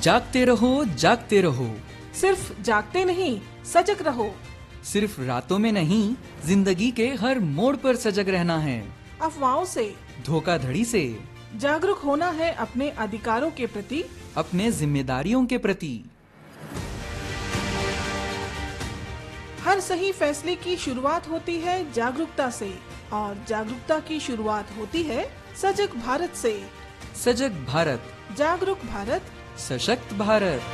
जागते रहो जागते रहो सिर्फ जागते नहीं सजग रहो सिर्फ रातों में नहीं जिंदगी के हर मोड़ पर सजग रहना है अफवाहों से धोखाधड़ी से जागरूक होना है अपने अधिकारों के प्रति अपने जिम्मेदारियों के प्रति हर सही फैसले की शुरुआत होती है जागरूकता से और जागरूकता की शुरुआत होती है सजग भारत से सजग भारत जागरूक भारत सशक्त भारत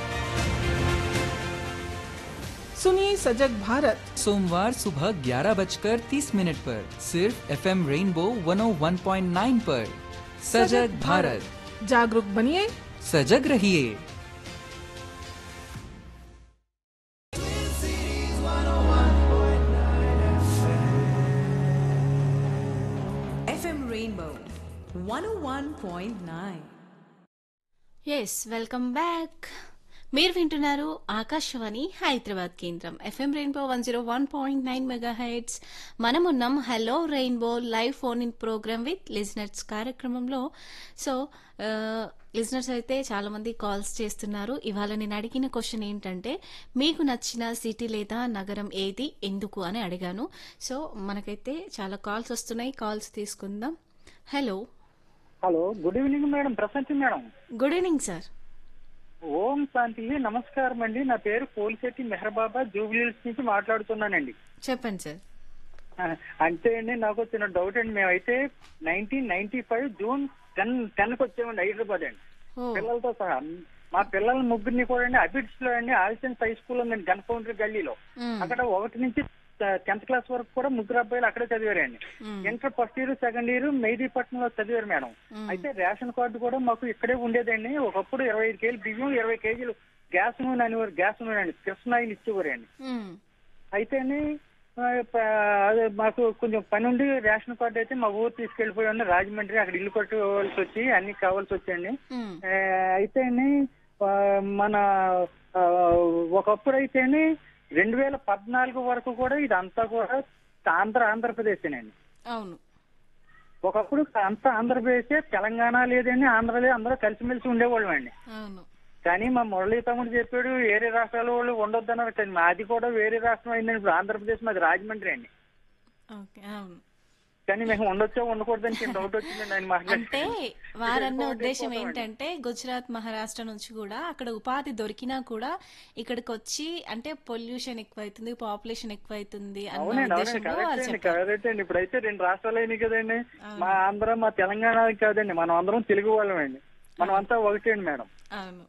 सुनिए सजग भारत सोमवार सुबह ग्यारह बजकर तीस मिनट पर सिर्फ एफ एम रेनबो 101.9 पर सजग भारत जागरूक बनिए सजग रहिए FM Rainbow 101.9. Yes welcome back మీరు వింటున్నారు ఆకాశవాణి హైదరాబాద్ కేంద్రం FM Rainbow one zero one point nine mega heads మనమున్నాం hello Rainbow live phone in programme with listeners కార్యక్రమంలో సో లిజనర్స్ అయితే చాలా మంది కాల్స్ చేస్తున్నారు ఇవాళ నేను అడిగిన క్వశ్చన్ ఏంటంటే మీకు నచ్చిన సిటీ లేదా నగరం ఏది ఎందుకు అని అడిగాను సో మనకైతే చాలా కాల్స్ వస్తున్నాయి కాల్స్ తీసుకుందాం hello hello good evening madam Prashanti madam good evening sir ఓం శాంతి నమస్కారం అండి నా పేరు పోలిశెట్టి మెహర్బాబా జూబ్లీహిల్స్ నుంచి మాట్లాడుతున్నానండి చెప్పండి సార్ ఆ, అంటే అండి నాకు వచ్చిన డౌట్ అండి మేమైతే nineteen ninety five June ten ten కి వచ్చామండి హైదరాబాద్ అండి ఓ పిల్లలతో సహా మా పిల్లల ముగ్గురిని కూడా అండి అబిడ్స్ లో అండి ఆల్సెన్స్ హై స్కూల్ ఉందండి గన్ ఫౌండరీ గల్లీలో మ్మ్. అక్కడ ఒకటి నుంచి టెన్త్ క్లాస్ వరకు కూడా ముగ్గురు అబ్బాయిలు అక్కడే చదివారండి మ్మ్. Inter first year second year మెహదీపట్నంలో చదివారు మేడం మ్మ్. అయితే రేషన్ కార్డు కూడా మాకు ఇక్కడే ఉండేదండి ఒకప్పుడు ఇరవై ఐదు కేజీలు బియ్యం ఇరవై కేజీలు గ్యాస్ నూనె అనేవారు గ్యాస్ నూనె అండి కృష్ణాయిలు ఇచ్చేవారండి మ్మ్. అయితే అదే మాకు కొంచెం పని ఉండి రేషన్ కార్డు అయితే మా ఊరు తీసుకెళ్లిపోయాను రాజమండ్రి అక్కడ ఇల్లు కట్టుకోవాల్సి వచ్చి అన్ని కావాల్సి వచ్చాయండి మ్మ్. ఆ, అయితే ఆ, మన ఆ, ఒకప్పుడు అయితే రెండు వేల పద్నాలుగు వరకు కూడా ఇదంతా కూడా ఆంధ్ర ఆంధ్రప్రదేశ్ అండి అవును ఒకప్పుడు అంతా ఆంధ్రప్రదేశ్ తెలంగాణ లేదండి ఆంధ్ర లేదు అందరూ కలిసిమెలిసి ఉండేవాళ్ళం అండి అవును కానీ మా మురళీ తమ్ముడు చెప్పాడు వేరే రాష్ట్రాల వాళ్ళు ఉండొద్దన్నారు కానీ మాది కూడా వేరే రాష్ట్రం అయిందండి ఇప్పుడు ఆంధ్రప్రదేశ్ మాది రాజమండ్రి అండి ఓకే అవును కానీ మేము ఉండొచ్చో ఉండకూడదని చిన్న డౌట్ వచ్చిందండి ఆయన అంటే మాట్లాడి వారన్న ఉద్దేశం ఏంటంటే గుజరాత్ మహారాష్ట్ర నుంచి కూడా అక్కడ ఉపాధి దొరికినా కూడా ఇక్కడికి వచ్చి అంటే పొల్యూషన్ ఎక్కువైతుంది పాపులేషన్ ఎక్కువైతుంది అన్న అవునండి అవునండి ఉద్దేశంలో కరెక్ట్ వాళ్ళు అండి చెప్పారు కరెక్ట్ అండి ఇప్పుడైతే రెండు రాష్ట్రాలు అయినాయి కదండి మా ఆంధ్ర మా తెలంగాణ కాదండి మనం అందరం తెలుగు వాళ్ళం అండి మనం అంతా ఒకటే అండి మేడం అవును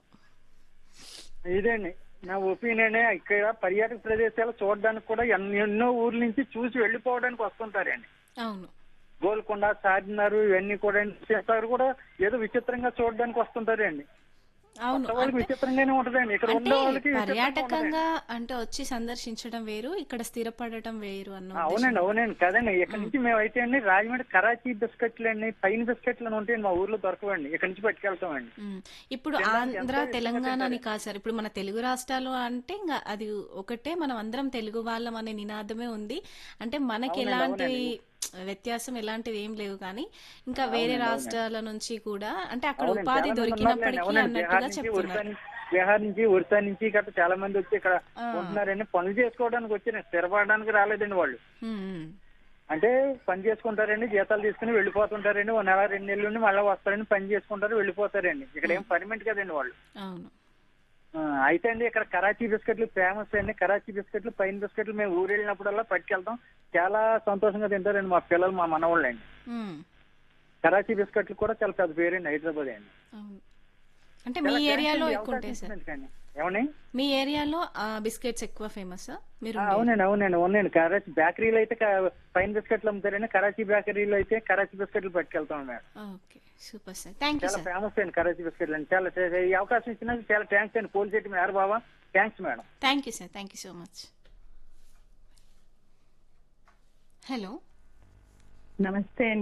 ఇదండి నా ఒపీనియన్ ఇక్కడ పర్యాటక ప్రదేశాలు చూడడానికి కూడా ఎన్ని- ఎన్నో ఊర్ల నుంచి చూసి వెళ్ళిపోవడానికి వస్తుంటారండి అవును గోల్కొండ చార్మినార్ ఇవన్నీ కూడా చేస్తారు కూడా ఏదో విచిత్రంగా చూడడానికి వస్తుంటారండి అవును కొత్త వాళ్ళకి అంటే- విచిత్రంగానే ఉంటదండి ఇక్కడ అంటే ఉన్న వాళ్ళకి విచిత్రంగా ఉంటదండి. పర్యాటకంగా అంటే వచ్చి సందర్శించడం వేరు ఇక్కడ స్థిరపడటం వేరు అన్న ఆ, అవునండి అవునండి కదండి ఇక్కడ నుంచి మేము అయితే అండి రాజమండ్రి కరాచీ బిస్కెట్లు అండి పైన బిస్కెట్లు అని ఉంటాయండి మా ఊర్లో దొరకవండి ఇక్కడ నుంచి పట్టుకెళ్తామండి ఉమ్. ఇప్పుడు తినడానికి ఆంధ్ర ఎంతో తెలంగాణ అని కాదు సార్ ఇప్పుడు మన తెలుగు రాష్ట్రాలు అంటే ఇంకా అది ఒకటే మనం అందరం తెలుగు వాళ్ళం అనే నినాదమే ఉంది అంటే మనకి అవునండి, ఎలాంటి అవునండి. వ్యత్యాసం ఎలాంటివి ఏం లేవు కానీ ఇంకా వేరే రాష్ట్రాల నుంచి కూడా అంటే అక్కడ అవునండి, ఉపాధి చాలా మంది దొరికినప్పటికీ ఉన్నారులేండి. అవునండి, బీహార్ అన్నట్టుగా నుంచి చెప్తున్నారు ఒరిస్సా నుంచి బీహార్ నుంచి ఒరిస్సా నుంచి గట్రా చాలా మంది వచ్చి ఇక్కడ ఆ. ఉంటున్నారండి పనులు చేసుకోవడానికి వచ్చారు స్థిరపడడానికి రాలేదండి వాళ్ళు ఉమ్, ఉమ్. అంటే పని చేసుకుంటారండి జీతాలు తీసుకుని వెళ్ళిపోతుంటారండి ఒక నెల రెండు నెలల నుండి మళ్ళీ వస్తారండి పని చేసుకుంటారు వెళ్ళిపోతారండి ఇక్కడ ఏం పర్మనెంట్ కదండి వాళ్ళు అవును ఆ, అయితే అండి ఇక్కడ కరాచీ బిస్కెట్లు ఫేమస్ అండి కరాచీ బిస్కెట్లు పైన బిస్కెట్లు మేము ఊరు వెళ్ళినప్పుడల్లా పట్టుకెళ్తాం చాలా సంతోషంగా తింటారండి మా పిల్లలు మా మనవాళ్ళు అండి ఉమ్, కరాచీ బిస్కెట్లు కూడా చాలా పెద్ద పేరండి హైదరాబాద్ అండి అవును అంటే మీ చాలా ఏరియాలో థాంక్స్ అండి, ఎక్కువ ఉంటాయి అవకాశం సార్ ఇచ్చినందుకు అండి. ఏమండి మీ ఏరియాలో బిస్కెట్స్ ఎక్కువ ఫేమస్ మీరు ఆ, ఉండే- అవునండి అవునండి అవునండి కరాచీ బేకరీలో అయితే క- పైన బిస్కెట్లు అమ్ముతారండి కరాచీ బేకరీలో అయితే కరాచీ బిస్కెట్లు పట్టుకెళ్తాం madam okay super sir thank you చాలా సార్ ఫేమస్ అండి కరాచీ బిస్కెట్లు అండి చాలా చాలా- ఈ అవకాశం ఇచ్చినందుకు చాలా థ్యాంక్స్ అండి పోలిశెట్టి మేర బాబా thanks madam thank you sir thank you so much hello నమస్తే అండి